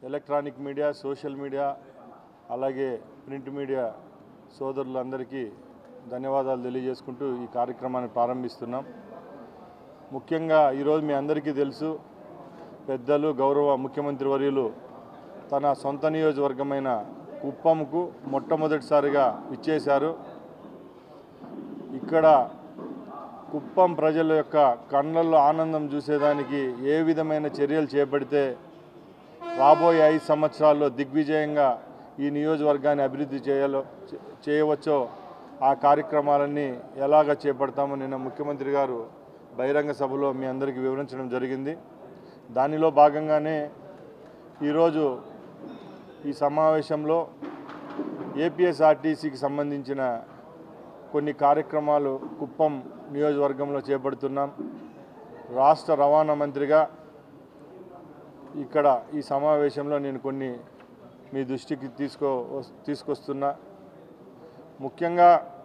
Electronic media social media అలాగే print media సోదరులందరికీ ధన్యవాదాలు తెలియజేసుకుంటూ ఈ కార్యక్రమాన్ని ప్రారంభిస్తున్నాం ముఖ్యంగా ఈరోజు మీ అందరికీ తెలుసు పెద్దలు గౌరవ ముఖ్యమంత్రి వర్యులు తన సొంత నియోజకవర్గమైన కుప్పంకు మొట్టమొదటిసారిగా ఇచ్చేశారు ఇక్కడ కుప్పం ప్రజల యొక్క కళ్ళల్లో ఆనందం చూసేదానికి ఏ విధమైన చర్యలు చేపడితే రాబోయే ఐదు సంవత్సరాల్లో దిగ్విజయంగా ఈ నియోజకవర్గాన్ని అభివృద్ధి చేయాలో చే- చేయవచ్చో ఆ కార్యక్రమాలన్నీ ఎలాగ చేపడతామో నిన్న ముఖ్యమంత్రి గారు బహిరంగ సభలో మీ అందరికీ వివరించడం జరిగింది దానిలో భాగంగానే ఈరోజు ఈ సమావేశంలో ఏపీఎస్ఆర్టీసీకి సంబంధించిన కొన్ని కార్యక్రమాలు కుప్పం నియోజకవర్గంలో చేపడుతున్నాం రాష్ట్ర రవాణా మంత్రిగా ఇక్కడ ఈ సమావేశంలో నేను కొన్ని మీ దృష్టికి తీసుకో తీసుకొస్తున్నా ముఖ్యంగా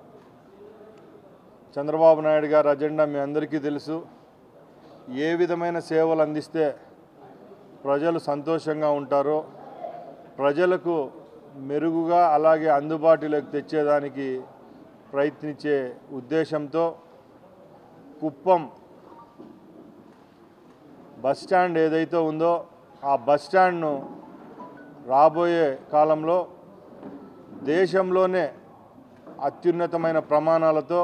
చంద్రబాబు నాయుడు గారి అజెండా మీ అందరికీ తెలుసు ఏ విధమైన సేవలు అందిస్తే ప్రజలు సంతోషంగా ఉంటారో ప్రజలకు మెరుగుగా అలాగే అందుబాటులోకి తెచ్చేదానికి ప్రయత్నించే ఉద్దేశంతో కుప్పం బస్ స్టాండ్ ఏదైతే ఉందో ఆ బస్ స్టాండ్ను రాబోయే కాలంలో దేశంలోనే అత్యున్నతమైన ప్రమాణాలతో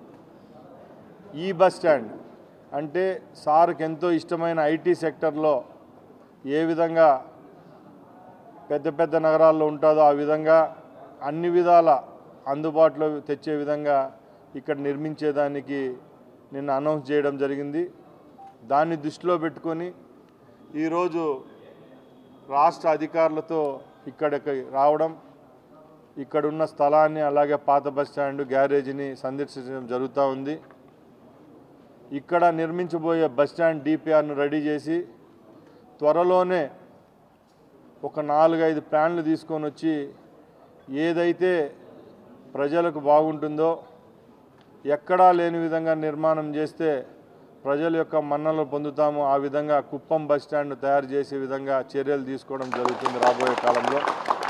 ఈ బస్ స్టాండ్ అంటే సార్కి ఎంతో ఇష్టమైన ఐటీ సెక్టర్లో ఏ విధంగా పెద్ద పెద్ద నగరాల్లో ఉంటుందో ఆ విధంగా అన్ని విధాల అందుబాటులో తెచ్చే విధంగా ఇక్కడ నిర్మించేదానికి నిన్న అనౌన్స్ చేయడం జరిగింది దాన్ని దృష్టిలో పెట్టుకొని ఈరోజు రాష్ట్ర అధికారులతో ఇక్కడికి రావడం ఇక్కడున్న స్థలాన్ని అలాగే పాత బస్ స్టాండ్ గ్యారేజీని సందర్శించడం జరుగుతూ ఉంది ఇక్కడ నిర్మించబోయే బస్ స్టాండ్ డిపిఆర్ను రెడీ చేసి త్వరలోనే ఒక నాలుగైదు ప్లాన్లు తీసుకొని వచ్చి ఏదైతే ప్రజలకు బాగుంటుందో ఎక్కడా లేని విధంగా నిర్మాణం చేస్తే ప్రజల యొక్క మన్నలు పొందుతాము ఆ విధంగా కుప్పం బస్ స్టాండ్ తయారు చేసే విధంగా చర్యలు తీసుకోవడం జరుగుతుంది రాబోయే కాలంలో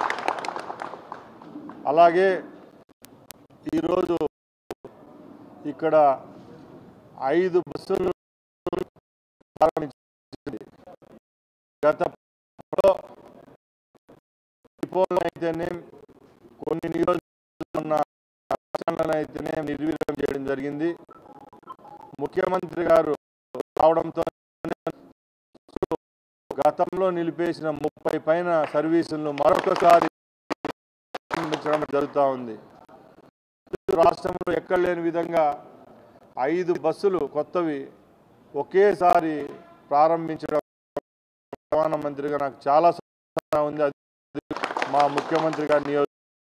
అలాగే ఈరోజు ఇక్కడ ఐదు బస్సులు ప్రారంభించింది గతంలో డిపోలను అయితేనే కొన్ని నియోజకవర్గాల్లో ఉన్న రాష్ట్రాలను అయితేనే నిర్వీర్యం చేయడం జరిగింది ముఖ్యమంత్రి గారు రావడంతో గతంలో నిలిపేసిన ముప్పై పైన సర్వీసులను మరొకసారి ప్రారంభించడం జరుగుతూ ఉంది రాష్ట్రంలో ఎక్కడ లేని విధంగా ఐదు బస్సులు కొత్తవి ఒకేసారి ప్రారంభించడం రవాణా మంత్రిగా నాకు చాలా సంతోషంగా ఉంది అది మా ముఖ్యమంత్రి గారి నియోజక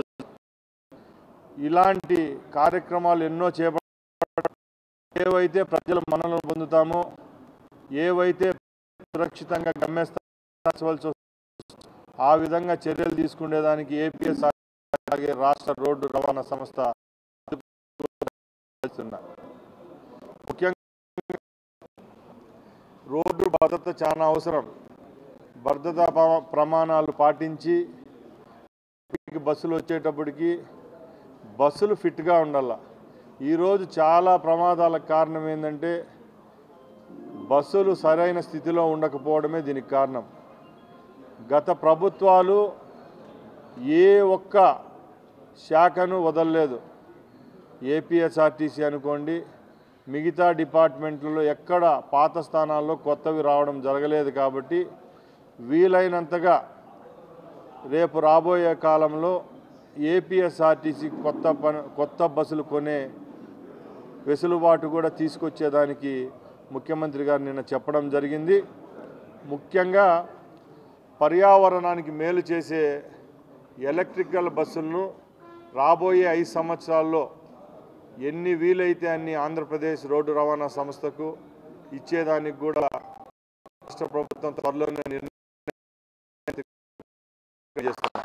ఇలాంటి కార్యక్రమాలు ఎన్నో చేప ఏవైతే ప్రజలు మనలను పొందుతామో ఏవైతే సురక్షితంగా గమ్యస్థాల్సి ఆ విధంగా చర్యలు తీసుకునేదానికి ఏపీఎస్ అలాగే రాష్ట్ర రోడ్డు రవాణా సంస్థ చేస్తున్నా. ముఖ్యంగా రోడ్డు భద్రత చాలా అవసరం భద్రతా ప్రమా- ప్రమాణాలు పాటించి బస్సులు వచ్చేటప్పటికి బస్సులు ఫిట్గా ఉండాల ఈరోజు చాలా ప్రమాదాలకు కారణం ఏంటంటే బస్సులు సరైన స్థితిలో ఉండకపోవడమే దీనికి కారణం గత ప్రభుత్వాలు ఏ ఒక్క శాఖను వదలలేదు ఏపీఎస్ఆర్టీసీ అనుకోండి మిగతా డిపార్ట్మెంట్లలో ఎక్కడ పాత స్థానాల్లో కొత్తవి రావడం జరగలేదు కాబట్టి వీలైనంతగా రేపు రాబోయే కాలంలో ఏపీఎస్ఆర్టీసీ కొత్త పని కొత్త బస్సులు కొనే వెసులుబాటు కూడా తీసుకొచ్చేదానికి ముఖ్యమంత్రి గారు నిన్న చెప్పడం జరిగింది ముఖ్యంగా పర్యావరణానికి మేలు చేసే ఎలక్ట్రికల్ బస్సులను రాబోయే ఐదు సంవత్సరాల్లో ఎన్ని వీలైతే అన్ని ఆంధ్రప్రదేశ్ రోడ్డు రవాణా సంస్థకు ఇచ్చేదానికి కూడా రాష్ట్ర ప్రభుత్వం త్వరలోనే నిర్ణయం చేస్తున్నారు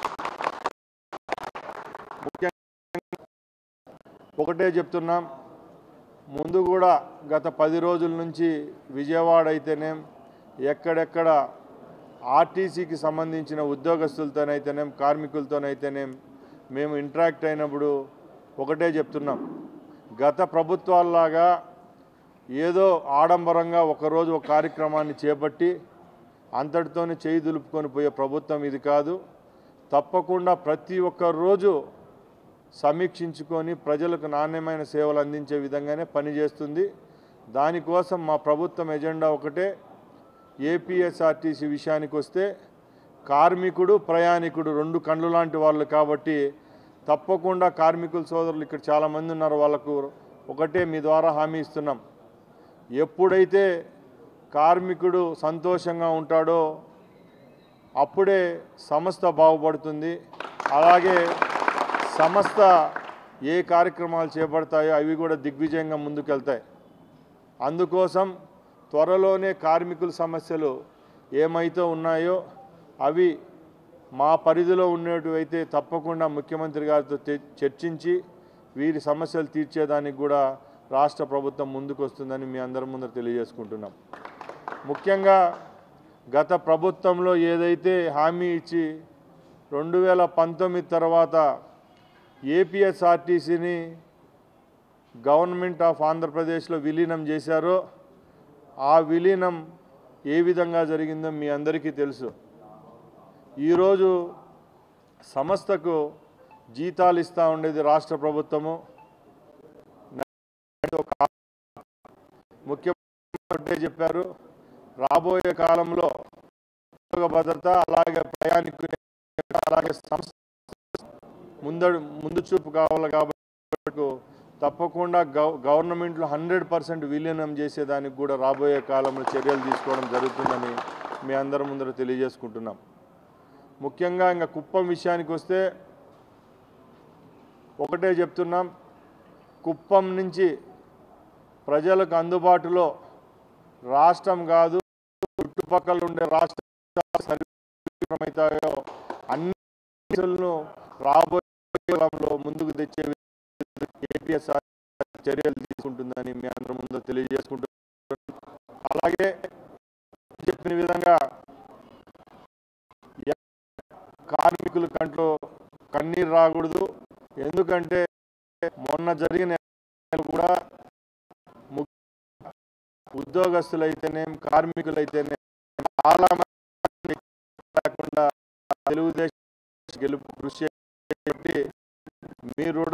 ముఖ్యంగా ఒకటే చెప్తున్నాం ముందు కూడా గత పది రోజుల నుంచి విజయవాడ అయితేనేం ఎక్కడెక్కడ ఆర్టీసీకి సంబంధించిన ఉద్యోగస్తులతోనైతేనేం కార్మికులతోనైతేనేం మేము ఇంటరాక్ట్ అయినప్పుడు ఒకటే చెప్తున్నాం గత ప్రభుత్వాల్లాగా ఏదో ఆడంబరంగా ఒకరోజు ఒక కార్యక్రమాన్ని చేపట్టి అంతటితోనే చేయి దులుపుకొని పోయే ప్రభుత్వం ఇది కాదు తప్పకుండా ప్రతి ఒక్క రోజు సమీక్షించుకొని ప్రజలకు నాణ్యమైన సేవలు అందించే విధంగానే పనిచేస్తుంది దానికోసం మా ప్రభుత్వం ఎజెండా ఒకటే ఏపీఎస్ఆర్టీసీ విషయానికి వస్తే కార్మికుడు ప్రయాణికుడు రెండు కండ్లు లాంటి వాళ్ళు కాబట్టి తప్పకుండా కార్మికుల సోదరులు ఇక్కడ చాలామంది ఉన్నారు వాళ్ళకు ఒకటే మీ ద్వారా హామీ ఇస్తున్నాం ఎప్పుడైతే కార్మికుడు సంతోషంగా ఉంటాడో అప్పుడే సంస్థ బాగుపడుతుంది అలాగే సంస్థ ఏ కార్యక్రమాలు చేపడతాయో అవి కూడా దిగ్విజయంగా ముందుకెళ్తాయి అందుకోసం త్వరలోనే కార్మికుల సమస్యలు ఏమైతే ఉన్నాయో అవి మా పరిధిలో ఉండేటివైతే తప్పకుండా ముఖ్యమంత్రి గారితో తె- చర్చించి వీరి సమస్యలు తీర్చేదానికి కూడా రాష్ట్ర ప్రభుత్వం ముందుకు వస్తుందని మీ అందరి ముందర తెలియజేసుకుంటున్నాం ముఖ్యంగా గత ప్రభుత్వంలో ఏదైతే హామీ ఇచ్చి రెండు వేల పంతొమ్మిది తర్వాత ఏపీఎస్ఆర్టీసీని గవర్నమెంట్ ఆఫ్ ఆంధ్రప్రదేశ్లో విలీనం చేశారో ఆ విలీనం ఏ విధంగా జరిగిందో మీ అందరికీ తెలుసు ఈరోజు సంస్థకు జీతాలు ఇస్తూ ఉండేది రాష్ట్ర ప్రభుత్వము ముఖ్యమంత్రి చెప్పారు రాబోయే కాలంలో ఉద్యోగ భద్రత అలాగే ప్రయాణికుని అలాగే సంస్థ ముందడు ముందు చూపు కావాలి కాబట్టి తప్పకుండా గవ గవర్నమెంట్లో హండ్రెడ్ పర్సెంట్ విలీనం చేసేదానికి కూడా రాబోయే కాలంలో చర్యలు తీసుకోవడం జరుగుతుందని మీ అందరి ముందర తెలియజేసుకుంటున్నాం ముఖ్యంగా ఇంకా కుప్పం విషయానికి వస్తే ఒకటే చెప్తున్నాం కుప్పం నుంచి ప్రజలకు అందుబాటులో రాష్ట్రం కాదు చుట్టుపక్కల ఉండే రాష్ట్రాలు అవుతాయో అన్ని సమస్యలను రాబోయే కాలంలో ముందుకు తెచ్చే ఏపీఎస్ఆర్ చర్యలు తీసుకుంటుందని మీ అందరి ముందు తెలియజేసుకుంటున్నాను అలాగే చెప్పిన విధంగా కార్మికుల కంట్లో కన్నీరు రాకూడదు ఎందుకంటే మొన్న జరిగిన ఎన్నికలు కూడా ము- ఉద్యోగస్తులైతేనేం కార్మికులైతేనేం చాలా మంది లేకుండా తెలుగుదేశం గెలుపు కృషి చేసి మీ రుణ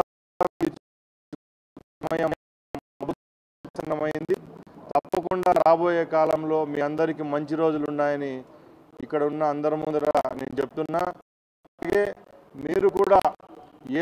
సమయం ఆసన్నమైంది తప్పకుండా రాబోయే కాలంలో మీ అందరికీ మంచి రోజులు ఉన్నాయని ఇక్కడ ఉన్న అందరి ముందర నేను చెప్తున్నా అలాగే మీరు కూడా ఏ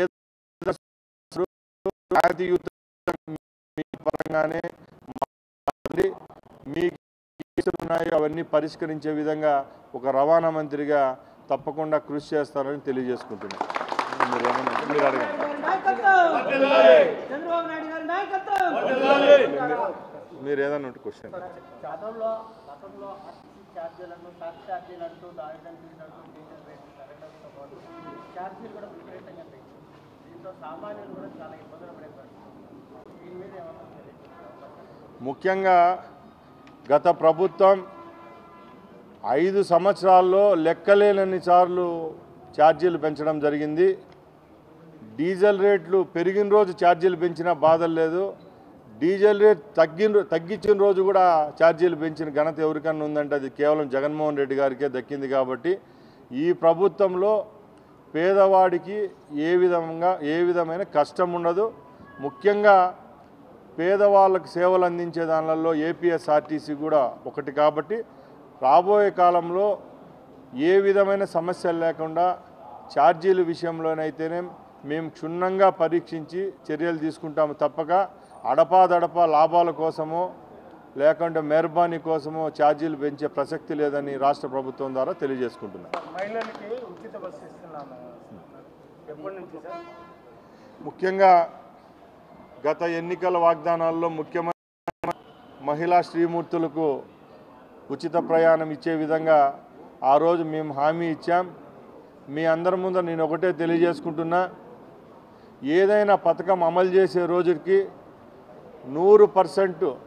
శాంతియుత మీ పరంగానే మాట్లాడండి. మీ కేసులు ఉన్నాయో అవన్నీ పరిష్కరించే విధంగా ఒక రవాణా మంత్రిగా తప్పకుండా కృషి చేస్తారని తెలియజేసుకుంటున్నాను మీరు ఏమన్నా మీరు అడగండి చంద్రబాబు నాయుడు గారి నాయకత్వం మీరు ఏదన్నా ఉంటే క్వశ్చన్ గతంలో గతంలో ఆర్టీసీ ఛార్జీలను సాక్ ఛార్జీలు అంటూ ఆయుధం అంటూ డీజిల్ రేట్లు పెరగడంతో పాటు ఛార్జీలు కూడా విపరీతంగా పెంచింది దీంతో సామాన్యులు కూడా చాలా ఇబ్బందులు పడే పరిస్థితి దీని మీద ఏమన్నా తెలియజేస్తారు ముఖ్యంగా గత ప్రభుత్వం ఐదు సంవత్సరాల్లో లెక్కలేనన్ని సార్లు ఛార్జీలు పెంచడం జరిగింది డీజిల్ రేట్లు పెరిగిన రోజు ఛార్జీలు పెంచినా బాధ లేదు డీజిల్ రేట్ తగ్గిన తగ్గించిన రోజు కూడా ఛార్జీలు పెంచిన ఘనత ఎవరికన్నా ఉందంటే అది కేవలం జగన్మోహన్ రెడ్డి గారికే దక్కింది కాబట్టి ఈ ప్రభుత్వంలో పేదవాడికి ఏ విధంగా ఏ విధమైన కష్టం ఉండదు ముఖ్యంగా పేదవాళ్ళకు సేవలు అందించే దానిలలో ఏపీఎస్ఆర్టీసీ కూడా ఒకటి కాబట్టి రాబోయే కాలంలో ఏ విధమైన సమస్యలు లేకుండా ఛార్జీల విషయంలోనైతేనే మేము క్షుణ్ణంగా పరీక్షించి చర్యలు తీసుకుంటాము తప్పక అడపాదడపా లాభాల కోసమో లేకుంటే మెహర్బానీ కోసమో ఛార్జీలు పెంచే ప్రసక్తి లేదని రాష్ట్ర ప్రభుత్వం ద్వారా తెలియజేసుకుంటున్నాం మహిళలకి ఉచిత బస్సు ఇస్తున్నాము ఎప్పటి నుంచి సార్ ముఖ్యంగా గత ఎన్నికల వాగ్దానాల్లో ముఖ్యమైన మహిళా శ్రీమూర్తులకు ఉచిత ప్రయాణం ఇచ్చే విధంగా ఆ రోజు మేము హామీ ఇచ్చాం మీ అందరి ముందు నేను ఒకటే తెలియజేసుకుంటున్నా ఏదైనా పథకం అమలు చేసే రోజుకి నూరు పర్సెంట్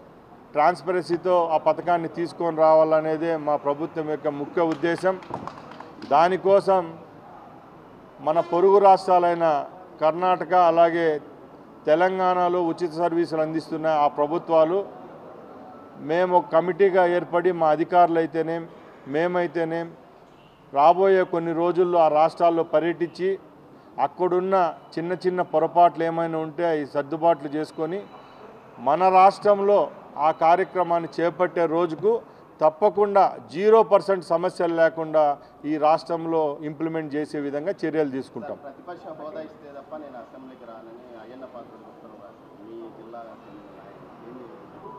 ట్రాన్స్పరెన్సీతో ఆ పథకాన్ని తీసుకొని రావాలనేదే మా ప్రభుత్వం యొక్క ముఖ్య ఉద్దేశం దానికోసం మన పొరుగు రాష్ట్రాలైన కర్ణాటక అలాగే తెలంగాణలో ఉచిత సర్వీసులు అందిస్తున్న ఆ ప్రభుత్వాలు మేము ఒక కమిటీగా ఏర్పడి మా అధికారులు అయితేనేం మేమైతేనేం రాబోయే కొన్ని రోజుల్లో ఆ రాష్ట్రాల్లో పర్యటించి అక్కడున్న చిన్న చిన్న పొరపాట్లు ఏమైనా ఉంటే అవి సర్దుబాట్లు చేసుకొని మన రాష్ట్రంలో ఆ కార్యక్రమాన్ని చేపట్టే రోజుకు తప్పకుండా జీరో పర్సెంట్ సమస్యలు లేకుండా ఈ రాష్ట్రంలో ఇంప్లిమెంట్ చేసే విధంగా చర్యలు తీసుకుంటాం ప్రతిపక్ష హోదా ఇస్తే తప్ప నేను అసెంబ్లీకి రానని అయ్యన్న పాత్రుడు ఉత్తరం రాశారు మీ జిల్లా చెందిన నాయకుడు. ఏంది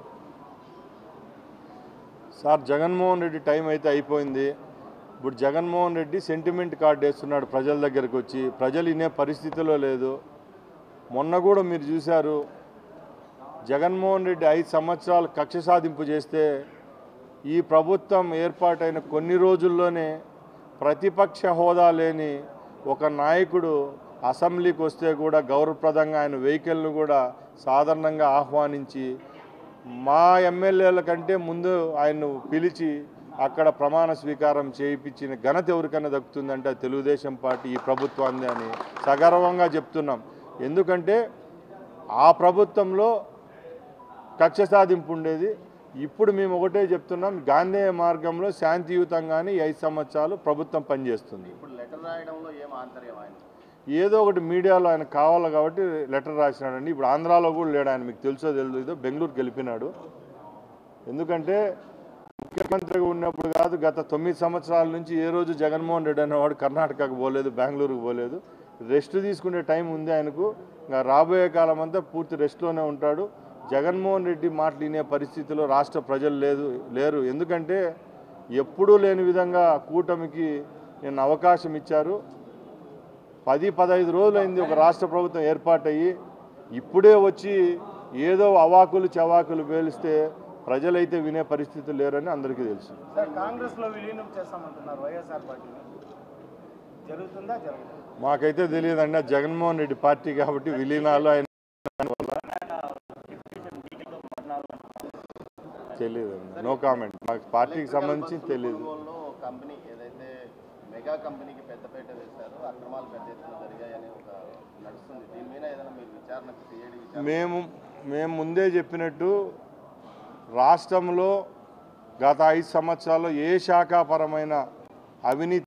సార్ జగన్మోహన్ రెడ్డి టైం అయితే అయిపోయింది ఇప్పుడు జగన్మోహన్ రెడ్డి సెంటిమెంట్ కార్డు వేస్తున్నాడు ప్రజల దగ్గరకు వచ్చి ప్రజలు వినే పరిస్థితిలో లేదు మొన్న కూడా మీరు చూశారు జగన్మోహన్ రెడ్డి ఐదు సంవత్సరాలు కక్ష సాధింపు చేస్తే ఈ ప్రభుత్వం ఏర్పాటైన కొన్ని రోజుల్లోనే ప్రతిపక్ష హోదా లేని ఒక నాయకుడు అసెంబ్లీకి వస్తే కూడా గౌరవప్రదంగా ఆయన వెహికల్ను కూడా సాధారణంగా ఆహ్వానించి మా ఎమ్మెల్యేల కంటే ముందు ఆయన్ను పిలిచి అక్కడ ప్రమాణ స్వీకారం చేయించిన ఘనత ఎవరికైనా దక్కుతుందంటే అది తెలుగుదేశం పార్టీ ఈ ప్రభుత్వాన్ని అని సగర్వంగా చెప్తున్నాం ఎందుకంటే ఆ ప్రభుత్వంలో కక్ష సాధింపు ఉండేది ఇప్పుడు మేము ఒకటే చెప్తున్నాం గాంధేయ మార్గంలో శాంతియుతంగానే ఈ ఐదు సంవత్సరాలు ప్రభుత్వం పనిచేస్తుంది ఇప్పుడు లెటర్ రాయడంలో ఏం ఆంతర్యం ఆయన ఏదో ఒకటి మీడియాలో ఆయన కావాలి కాబట్టి లెటర్ రాసినాడండి ఇప్పుడు ఆంధ్రాలో కూడా లేడు ఆయన మీకు తెలుసో తెలియదో బెంగళూరుకి వెళ్ళిపోయినాడు ఎందుకంటే ముఖ్యమంత్రిగా ఉన్నప్పుడు కాదు గత తొమ్మిది సంవత్సరాల నుంచి ఏ రోజు జగన్మోహన్ రెడ్డి అనేవాడు కర్ణాటకకు పోలేదు బెంగళూరుకు పోలేదు రెస్ట్ తీసుకునే టైం ఉంది ఆయనకు ఇంకా రాబోయే కాలం అంతా పూర్తి రెస్ట్లోనే ఉంటాడు జగన్మోహన్ రెడ్డి మాటలు వినే పరిస్థితిలో రాష్ట్ర ప్రజలు లేదు లేరు ఎందుకంటే ఎప్పుడూ లేని విధంగా కూటమికి నేను అవకాశం ఇచ్చారు పది పదహైదు రోజులైంది ఒక రాష్ట్ర ప్రభుత్వం ఏర్పాటయ్యి ఇప్పుడే వచ్చి ఏదో అవాకులు చవాకులు పేలిస్తే ప్రజలైతే వినే పరిస్థితి లేరని అందరికీ తెలుసు సార్ కాంగ్రెస్ లో విలీనం చేస్తామంటున్నారు వైఎస్ఆర్ పార్టీని జరుగుతుందా జరగదు మాకైతే తెలియదండి అది జగన్మోహన్ రెడ్డి పార్టీ కాబట్టి విలీనాలు ఆయన తెలియదు నో కామెంట్ మాకు పార్టీకి సంబంధించి తెలియదు కొనుగోలులో కంపెనీ ఏదైతే మెగా కంపెనీకి పెద్దపేట వేశారో అక్రమాలు పెద్ద ఎత్తున జరిగాయని ఒక నడుస్తుంది దీని మీద ఏదైనా మీరు విచారణకు సిఐడి విచారణ మేము మేము ముందే చెప్పినట్టు రాష్ట్రంలో గత ఐదు సంవత్సరాల్లో ఏ శాఖాపరమైన అవినీతి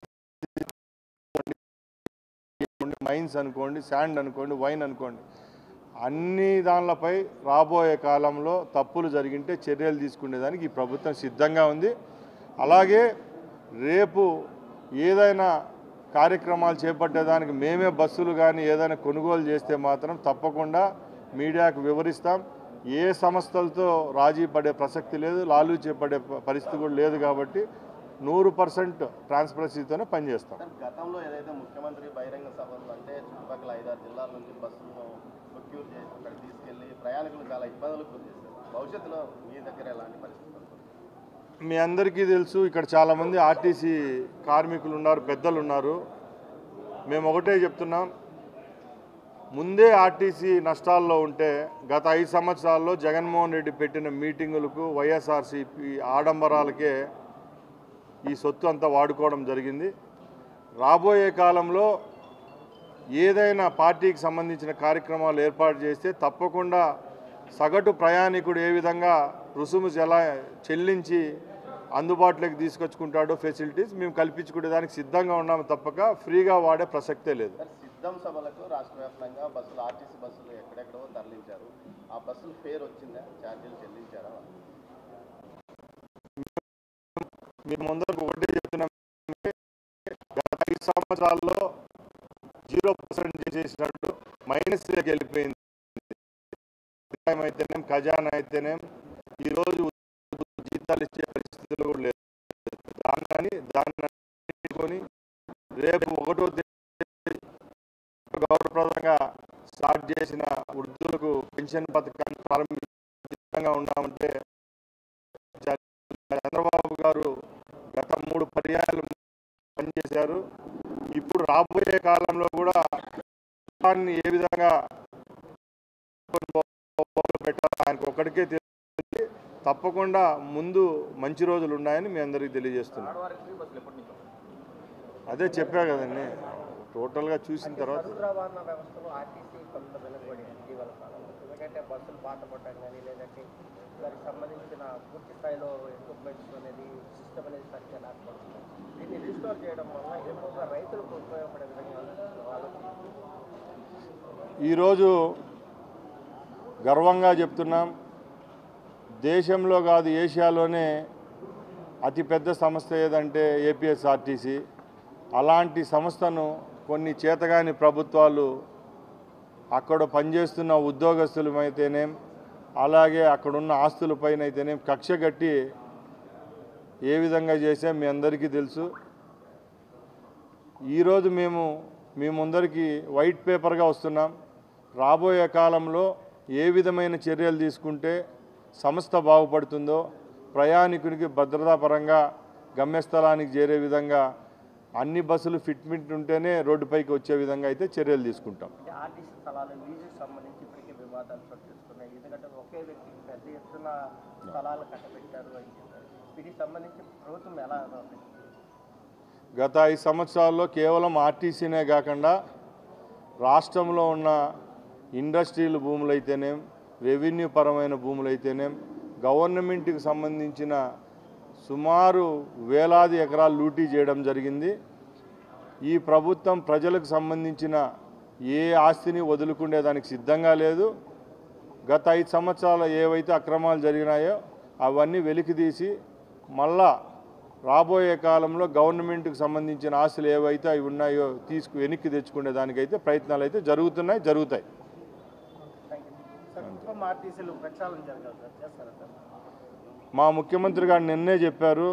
అనుకోండి, మైన్స్ అనుకోండి శాండ్ అనుకోండి వైన్ అనుకోండి అన్ని దానిలపై రాబోయే కాలంలో తప్పులు జరిగింటే చర్యలు తీసుకునేదానికి ఈ ప్రభుత్వం సిద్ధంగా ఉంది అలాగే రేపు ఏదైనా కార్యక్రమాలు చేపట్టేదానికి మేమే బస్సులు కానీ ఏదైనా కొనుగోలు చేస్తే మాత్రం తప్పకుండా మీడియాకు వివరిస్తాం ఏ సంస్థలతో రాజీ పడే ప్రసక్తి లేదు లాలూ చేపడే పరిస్థితి కూడా లేదు కాబట్టి నూరు పర్సెంట్ ట్రాన్స్పరెన్సీతోనే పనిచేస్తాం సార్ గతంలో ఏదైతే ముఖ్యమంత్రి బహిరంగ సభలు అంటే చుట్టుపక్కల ఐదారు జిల్లాల నుంచి బస్సులను ప్రొక్యూర్ చేసి అక్కడ తీసుకెళ్లి ప్రయాణికులు చాలా ఇబ్బందులకు గురి చేశారు భవిష్యత్తులో మీ దగ్గర ఎలాంటి పరిస్థితులు అనుకుంటున్నారు? మీ అందరికీ తెలుసు ఇక్కడ చాలామంది ఆర్టీసీ కార్మికులు ఉన్నారు పెద్దలు ఉన్నారు మేము ఒకటే చెప్తున్నాం ముందే ఆర్టీసీ నష్టాల్లో ఉంటే గత ఐదు సంవత్సరాల్లో జగన్మోహన్ రెడ్డి పెట్టిన మీటింగులకు వైఎస్ఆర్సీపీ ఆడంబరాలకే ఈ సొత్తు అంతా వాడుకోవడం జరిగింది రాబోయే కాలంలో ఏదైనా పార్టీకి సంబంధించిన కార్యక్రమాలు ఏర్పాటు చేస్తే తప్పకుండా సగటు ప్రయాణికుడు ఏ విధంగా రుసుము ఎలా చెల్లించి అందుబాటులోకి తీసుకొచ్చుకుంటాడో ఫెసిలిటీస్ మేము కల్పించుకునే దానికి సిద్ధంగా ఉన్నాము తప్పక ఫ్రీగా వాడే ప్రసక్తే లేదు సార్ సిద్ధం సభలకు రాష్ట్ర వ్యాప్తంగా బస్సులు ఆర్టీసీ బస్సులు ఎక్కడెక్కడో తరలించారు ఆ బస్సులు పేరు వచ్చిందా ఛార్జీలు చెల్లించారా మేము ముందరకు ఒకటే చెప్తున్నాం గత ఐదు సంవత్సరాల్లో జీరో పర్సెంట్ చేసేసినట్టు మైనస్లోకి వెళ్ళిపోయింది వ్యవసాయం అయితేనేం ఖజానా అయితేనేం ఈరోజు జీతాలు ఇచ్చే పరిస్థితులు కూడా లేదు దాన్ని దాన్ని కొని రేపు ఒకటో తేదీ గౌరవప్రదంగా స్టార్ట్ చేసిన వృద్ధులకు పెన్షన్ పథకాన్ని ప్రారంభించగా ఉన్నామంటే చంద్రబాబు గారు గత మూడు పర్యాయాలు పనిచేశారు ఇప్పుడు రాబోయే కాలంలో కూడా దాన్ని ఏ విధంగా పెట్టాలో ఆయనకు ఒక్కడికే తెలిసి తప్పకుండా ముందు మంచి రోజులు ఉన్నాయని మీ అందరికీ తెలియజేస్తున్నాను ఆడవారికి ఫ్రీ బస్సులు ఎప్పటి నుంచి అదే చెప్పా కదండి టోటల్గా చూసిన తర్వాత బస్సు రవాణా వ్యవస్థలో ఆర్టీసీ కొంత వెనుకబడింది ఇటీవల కాలంలో ఎందుకంటే బస్సులు పాత పట్టడం కానీ లేదంటే దానికి సంబంధించిన పూర్తి స్థాయిలో ఎక్విప్మెంట్స్ అనేది సిస్టమ్ అనేది సరిగ్గా లేకపోతుంది దీన్ని రీస్టోర్ చేయడం వల్ల ఎక్కువగా రైతులకు ఉపయోగపడే విధంగా ఆలోచించారు ఈరోజు గర్వంగా చెప్తున్నాం దేశంలో కాదు ఏషియాలోనే అతిపెద్ద సంస్థ ఏదంటే ఏపీఎస్ఆర్టీసీ అలాంటి సంస్థను కొన్ని చేతగాని ప్రభుత్వాలు అక్కడ పనిచేస్తున్న ఉద్యోగస్తులమైతేనేం అలాగే అక్కడున్న ఆస్తులపైన అయితేనేం కక్ష కట్టి ఏ విధంగా చేసా మీ అందరికీ తెలుసు ఈరోజు మేము మీ ముందరికి వైట్ పేపర్గా వస్తున్నాం రాబోయే కాలంలో ఏ విధమైన చర్యలు తీసుకుంటే సంస్థ బాగుపడుతుందో ప్రయాణికునికి భద్రతాపరంగా గమ్యస్థలానికి చేరే విధంగా అన్ని బస్సులు ఫిట్మెంట్ ఉంటేనే రోడ్డుపైకి వచ్చే విధంగా అయితే చర్యలు తీసుకుంటాం అంటే ఆర్టీసీ స్థలాల లీజుకి సంబంధించి ఇప్పటికే వివాదాలు చర్చిస్తున్నాయి ఎందుకంటే ఒకే వ్యక్తికి పెద్ద ఎత్తున స్థలాలు కట్టబెట్టారు అని చెప్పారు వీటికి సంబంధించి ప్రభుత్వం ఎలా ఆలోచిస్తుంది? గత ఐదు సంవత్సరాల్లో కేవలం ఆర్టీసీనే కాకుండా రాష్ట్రంలో ఉన్న ఇండస్ట్రియల్ భూములు అయితేనేం రెవెన్యూ పరమైన భూములు అయితేనేం గవర్నమెంట్కి సంబంధించిన సుమారు వేలాది ఎకరాలు లూటీ చేయడం జరిగింది ఈ ప్రభుత్వం ప్రజలకు సంబంధించిన ఏ ఆస్తిని వదులుకునేదానికి సిద్ధంగా లేదు గత ఐదు సంవత్సరాలు ఏవైతే అక్రమాలు జరిగినాయో అవన్నీ వెలికితీసి మళ్ళా రాబోయే కాలంలో గవర్నమెంట్కి సంబంధించిన ఆస్తులు ఏవైతే అవి ఉన్నాయో తీసుకు వెనక్కి తెచ్చుకునే దానికైతే ప్రయత్నాలు అయితే జరుగుతున్నాయి జరుగుతాయి థ్యాంక్ యూ సార్ కుప్పం ఆర్టీసీలు ప్రక్షాళన జరగాలి సార్ చేస్తారా సార్ మా ముఖ్యమంత్రి గారు నిన్నే చెప్పారు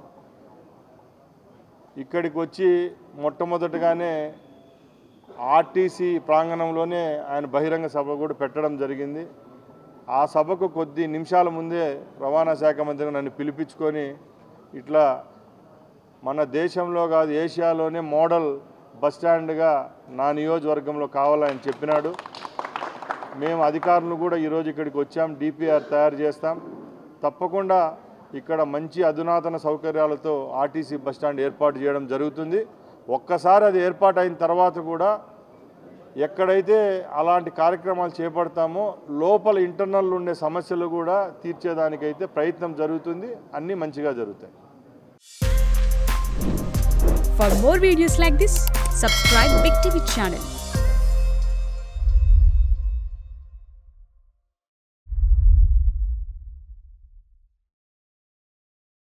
ఇక్కడికి వచ్చి మొట్టమొదటిగానే ఆర్టీసీ ప్రాంగణంలోనే ఆయన బహిరంగ సభ కూడా పెట్టడం జరిగింది ఆ సభకు కొద్ది నిమిషాల ముందే రవాణా శాఖ మంత్రి నన్ను పిలిపించుకొని ఇట్లా మన దేశంలో కాదు ఏషియాలోనే మోడల్ బస్ స్టాండ్గా నా నియోజకవర్గంలో కావాలని చెప్పినాడు మేము అధికారులు కూడా ఈరోజు ఇక్కడికి వచ్చాం డిపిఆర్ తయారు చేస్తాం తప్పకుండా ఇక్కడ మంచి అధునాతన సౌకర్యాలతో ఆర్టీసీ బస్ స్టాండ్ ఏర్పాటు చేయడం జరుగుతుంది ఒక్కసారి అది ఏర్పాటు అయిన తర్వాత కూడా ఎక్కడైతే అలాంటి కార్యక్రమాలు చేపడతామో లోపల ఇంటర్నల్ ఉండే సమస్యలు కూడా తీర్చేదానికైతే ప్రయత్నం జరుగుతుంది అన్నీ మంచిగా జరుగుతాయి For more videos like this, subscribe Big TV channel